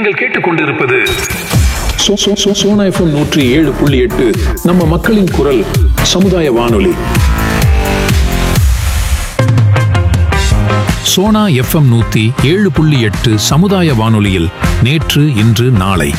நீங்கள் கேட்டுக்கொண்டிருப்பது சோ- சோ- சோ- சோனா எஃப்எம் நூற்றி ஏழு புள்ளி எட்டு நம்ம மக்களின் குரல் சமுதாய வானொலி சோனா எஃப்எம் நூத்தி ஏழு புள்ளி எட்டு சமுதாய வானொலியில் நேற்று இன்று நாளை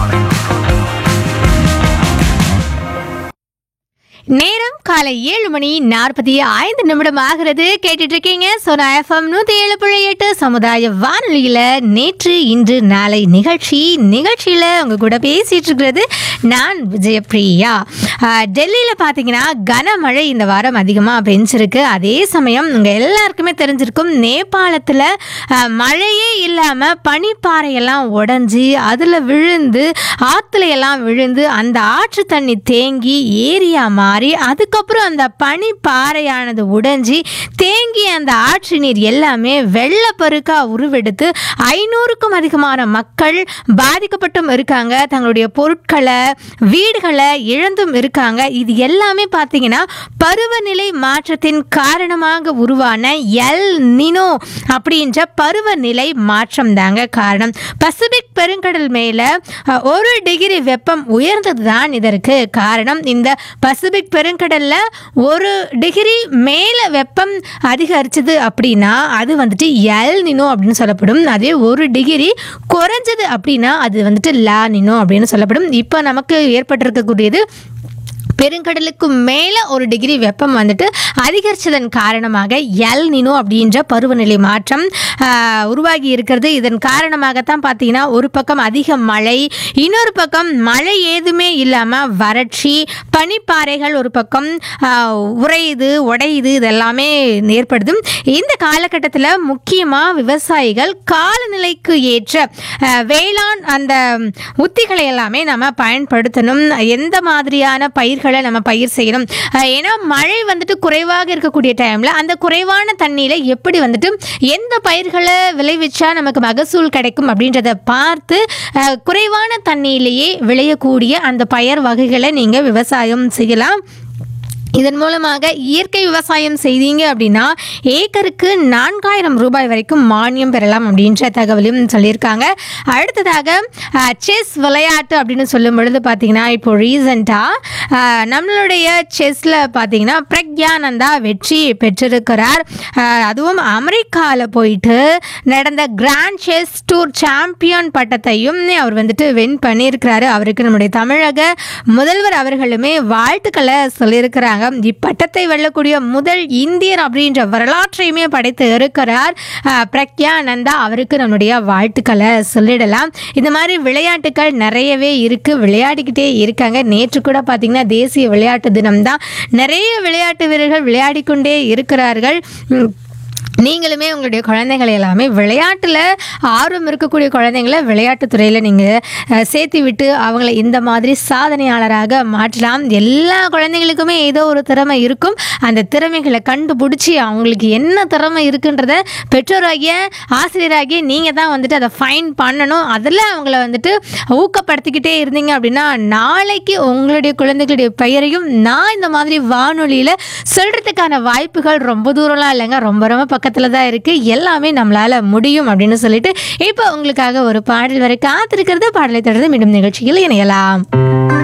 நேரம் காலை ஏழு மணி நாற்பத்தி ஐந்து நிமிடம் ஆகிறது கேட்டுட்டு இருக்கீங்க சோனா எஃப்எம் நூத்தி ஏழு புள்ளி எட்டு சமுதாய வானொலியில நேற்று இன்று நாளை நிகழ்ச்சி நிகழ்ச்சியில உங்க கூட பேசிட்டு இருக்கிறது நான் விஜயபிரியா ஆஹ், டெல்லியில பாத்தீங்கன்னா கனமழை இந்த வாரம் அதிகமா பெஞ்சிருக்கு அதே சமயம் உங்க எல்லாருக்குமே தெரிஞ்சிருக்கும் நேபாளத்துல ஆஹ், மழையே இல்லாம பனிப்பாறையெல்லாம் உடைஞ்சி அதுல விழுந்து ஆத்துல எல்லாம் விழுந்து அந்த ஆற்று தண்ணி தேங்கி ஏரியா மாறி அதுக்கப்புறம் அந்த பனி பாறையானது உடைஞ்சி தேங்கி அந்த ஆற்று நீர் எல்லாமே வெள்ளப்பெருக்கா உருவெடுத்து ஐநூறுக்கும் அதிகமான மக்கள் பாதிக்கப்பட்டும் இருக்காங்க தங்களுடைய பொருட்களை வீடுகளை இழந்தும் இருக்காங்க இது எல்லாமே பார்த்தீங்கன்னா பருவநிலை மாற்றத்தின் காரணமாக உருவான எல் நினோ அப்படின்ற பருவநிலை மாற்றம் தாங்க காரணம் பசிபிக் பெருங்கடல் மேல அஹ், ஒரு டிகிரி வெப்பம் உயர்ந்தது தான் இதற்கு காரணம் இந்த பசிபிக் பெருங்கடல்ல ஒரு டிகிரி மேல வெப்பம் அதிகரிச்சது அப்படின்னா அது வந்துட்டு எல் நினோ அப்படின்னு சொல்லப்படும் அதே ஒரு டிகிரி குறைஞ்சது அப்படின்னா அது வந்துட்டு லா நினோ அப்படின்னு சொல்லப்படும் இப்போ நமக்கு ஏற்பட்டிருக்கக்கூடியது பெருங்கடலுக்கு மேலே ஒரு டிகிரி வெப்பம் வந்துட்டு அதிகரித்ததன் காரணமாக எல் நினோ அப்படின்ற பருவநிலை மாற்றம் ஆஹ், உருவாகி இருக்கிறது இதன் காரணமாகத்தான் பார்த்தீங்கன்னா ஒரு பக்கம் அதிக மழை இன்னொரு பக்கம் மழை ஏதுமே இல்லாமல் வறட்சி பனிப்பாறைகள் ஒரு பக்கம் ஆஹ், உறையுது உடையுது இதெல்லாமே ஏற்படுது இந்த காலகட்டத்தில் முக்கியமாக விவசாயிகள் காலநிலைக்கு ஏற்ற ஆஹ், வேளாண் அந்த உத்திகளை எல்லாமே நம்ம பயன்படுத்தணும் எந்த மாதிரியான பயிர்களை நம்ம பயிர் செய்யணும் அஹ் ஏன்னா மழை வந்துட்டு குறைவாக இருக்கக்கூடிய டைமில் அந்த குறைவான தண்ணியில் எப்படி வந்துட்டு எந்த பயிர்களை விளைவிச்சா நமக்கு மகசூல் கிடைக்கும் அப்படின்றத பார்த்து அஹ், குறைவான தண்ணியிலேயே விளையக்கூடிய அந்த பயிர் வகைகளை நீங்கள் விவசாயம் செய்யலாம் இதன் மூலமாக இயற்கை விவசாயம் செய்தீங்க அப்படின்னா ஏக்கருக்கு நான்காயிரம் ரூபாய் வரைக்கும் மானியம் பெறலாம் அப்படின்ற தகவலும் சொல்லியிருக்காங்க அடுத்ததாக செஸ் விளையாட்டு அப்படின்னு சொல்லும் பொழுது பார்த்தீங்கன்னா இப்போ ரீசண்டாக நம்மளுடைய செஸ்ஸில் பார்த்தீங்கன்னா பிரக்யானந்தா வெற்றி பெற்றிருக்கிறார் அஹ், அதுவும் அமெரிக்காவில் போயிட்டு நடந்த கிராண்ட் செஸ் டூர் சாம்பியன் பட்டத்தையும் அவர் வந்துட்டு வின் பண்ணியிருக்கிறாரு அவருக்கு நம்முடைய தமிழக முதல்வர் அவர்களுமே வாழ்த்துக்களை சொல்லியிருக்கிறாங்க இப்பட்டத்தை வெல்லக்கூடிய முதல் இந்தியர் அப்படின்ற வரலாற்றையுமே படைத்து இருக்கிறார் அஹ், பிரக்யானந்தா அவருக்கு நம்முடைய வாழ்த்துக்களை சொல்லிடலாம் இந்த மாதிரி விளையாட்டுகள் நிறையவே இருக்கு விளையாடிக்கிட்டே இருக்காங்க நேற்று கூட பார்த்தீங்கன்னா தேசிய விளையாட்டு தினம் தான் நிறைய விளையாட்டு வீரர்கள் விளையாடிக்கொண்டே இருக்கிறார்கள் உம், நீங்களுமே உங்களுடைய குழந்தைகளை எல்லாமே விளையாட்டில் ஆர்வம் இருக்கக்கூடிய குழந்தைங்களை விளையாட்டுத் துறையில் நீங்கள் சேர்த்து விட்டு அவங்கள இந்த மாதிரி சாதனையாளராக மாற்றலாம் எல்லா குழந்தைங்களுக்குமே ஏதோ ஒரு திறமை இருக்கும் அந்த திறமைகளை கண்டுபிடிச்சி அவங்களுக்கு என்ன திறமை இருக்குன்றத பெற்றோராகிய ஆசிரியராகிய நீங்கள் தான் வந்துட்டு அதை ஃபைன் பண்ணணும் அதில் அவங்கள வந்துட்டு ஊக்கப்படுத்திக்கிட்டே இருந்தீங்க அப்படின்னா நாளைக்கு உங்களுடைய குழந்தைகளுடைய பெயரையும் நான் இந்த மாதிரி வானொலியில் சொல்கிறதுக்கான வாய்ப்புகள் ரொம்ப தூரம்லாம் இல்லைங்க ரொம்ப ரொம்ப பக்கத்தில் தான் இருக்குது எல்லாமே நம்மளால் முடியும் அப்படின்னு சொல்லிட்டு இப்போ உங்களுக்காக ஒரு பாடல் வரை காத்திருக்கிறது பாடலை தொடர்ந்து மீண்டும் நிகழ்ச்சியில் இணையலாம்